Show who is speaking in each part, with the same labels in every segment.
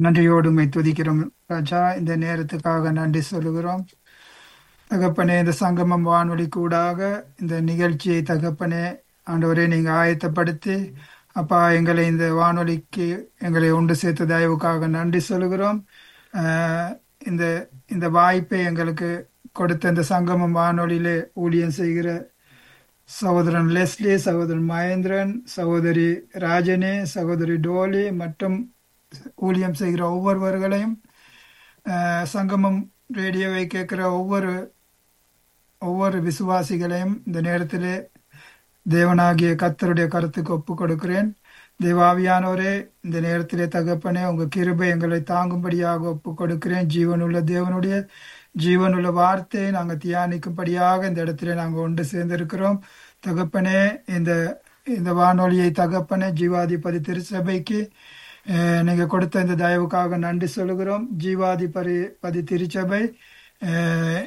Speaker 1: நன்றியோடு உம்மை துதிக்கிறோம் ராஜா இந்த நேரத்துக்காக நன்றி சொல்லுகிறோம் தகப்பனே இந்த சங்கமம் வானொலி கூடாக இந்த நிகழ்ச்சியை தகப்பனே ஆண்டவரே நீங்க ஆயத்தப்படுத்தி அப்பா எங்களை இந்த வானொலிக்கு எங்களை ஒன்று சேர்த்த தயவுக்காக நன்றி சொல்லுகிறோம் ஆஹ் இந்த இந்த வாய்ப்பை எங்களுக்கு கொடுத்த இந்த சங்கமம் வானொலியிலே ஊழியம் செய்கிற சகோதரன் லெஸ்லி சகோதரன் மகேந்திரன் சகோதரி ராஜனே சகோதரி டோலி மற்றும் ஊழியம் செய்கிற ஒவ்வொருவர்களையும் ஆஹ் சங்கமம் ரேடியோவை கேட்கிற ஒவ்வொரு ஒவ்வொரு விசுவாசிகளையும் இந்த நேரத்திலே தேவனாகிய கர்த்தருடைய கருத்துக்கு ஒப்பு கொடுக்கிறேன் தேவாவியானவரே இந்த நேரத்திலே தகப்பனே உங்க கிருபை எங்களை தாங்கும்படியாக ஒப்பு கொடுக்கிறேன் ஜீவனுள்ள தேவனுடைய ஜீவனுள்ள வார்த்தையை நாங்கள் தியானிக்கும்படியாக இந்த இடத்துல நாங்கள் ஒன்று சேர்ந்திருக்கிறோம் தகப்பனே இந்த இந்த வானொலியை தகப்பனே ஜீவாதிபதி திருச்சபைக்கு அஹ், நீங்க கொடுத்த இந்த தயவுக்காக நன்றி சொல்லுகிறோம் ஜீவாதிபதி பதி திருச்சபை அஹ்,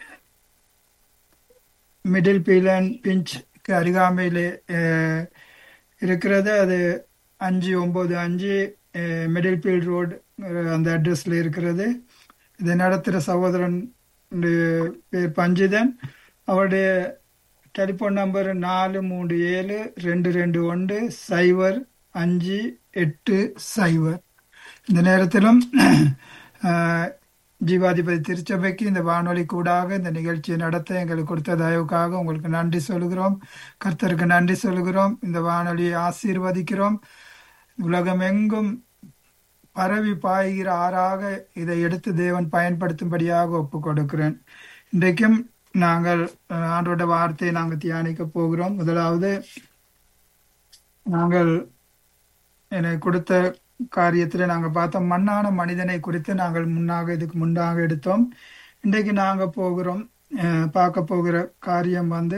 Speaker 1: மிடில் பீலன் பிஞ்ச்க்கு அருகாமையிலே அஹ், இருக்கிறது அது அஞ்சு ஒம்பது அஞ்சு அஹ், மிடில் பீல் ரோடு அஹ், அந்த அட்ரஸ்ல இருக்கிறது இதை நடத்துகிற சகோதரன் அஹ், பேர் பஞ்சிதன் அவருடைய டெலிஃபோன் நம்பர் நாலு மூன்று ஏழு ரெண்டு ரெண்டு ஒன்று சைபர் அஞ்சு எட்டு சைபர் இந்த நேரத்திலும் அஹ், ஜீவாதிபதி திருச்சபைக்கு இந்த வானொலி கூடாக இந்த நிகழ்ச்சியை நடத்த எங்களுக்கு கொடுத்த தயவுக்காக உங்களுக்கு நன்றி சொல்கிறோம் கர்த்தருக்கு நன்றி சொல்கிறோம் இந்த வானொலியை ஆசீர்வதிக்கிறோம் உலகமெங்கும் பரவி பாய்கிற ஆறாக இதை எடுத்து தேவன் பயன்படுத்தும்படியாக ஒப்பு கொடுக்கிறேன் இன்றைக்கும் நாங்கள் அஹ், ஆண்டோட வார்த்தையை நாங்கள் தியானிக்க போகிறோம் முதலாவது நாங்கள் எனக்கு கொடுத்த காரியத்தில் நாங்கள் பார்த்தோம் மண்ணான மனிதனை குறித்து நாங்கள் முன்னாக இதுக்கு முன்னாக எடுத்தோம் இன்றைக்கு நாங்கள் போகிறோம் அஹ், பார்க்க போகிற காரியம் வந்து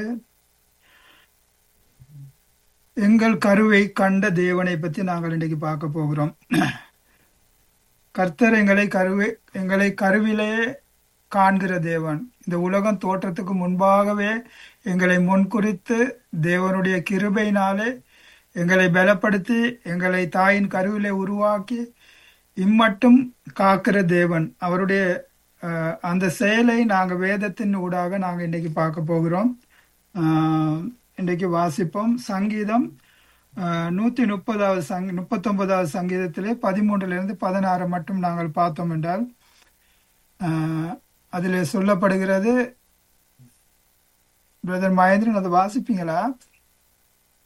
Speaker 1: எங்கள் கருவை கண்ட தேவனை பற்றி நாங்கள் இன்றைக்கு பார்க்க போகிறோம் கர்த்தர் எங்களை கருவை எங்களை கருவிலே காண்கிற தேவன் இந்த உலகம் தோற்றத்துக்கு முன்பாகவே எங்களை முன்குறித்து தேவனுடைய கிருபையினாலே எங்களை பலப்படுத்தி எங்களை தாயின் கருவிலே உருவாக்கி இம்மட்டும் காக்கிற தேவன் அவருடைய அஹ், அந்த செயலை நாங்கள் வேதத்தின் ஊடாக நாங்கள் இன்றைக்கு பார்க்க போகிறோம் அஹ், இன்றைக்கு வாசிப்போம் சங்கீதம் அஹ், நூத்தி முப்பதாவது சங் முப்பத்தொன்பதாவது சங்கீதத்திலே பதிமூன்றிலிருந்து பதினாறு மட்டும் நாங்கள் பார்த்தோம் என்றால் அஹ், அதிலே சொல்லப்படுகிறது பிரதர் மகேந்திரன் அதை வாசிப்பீங்களா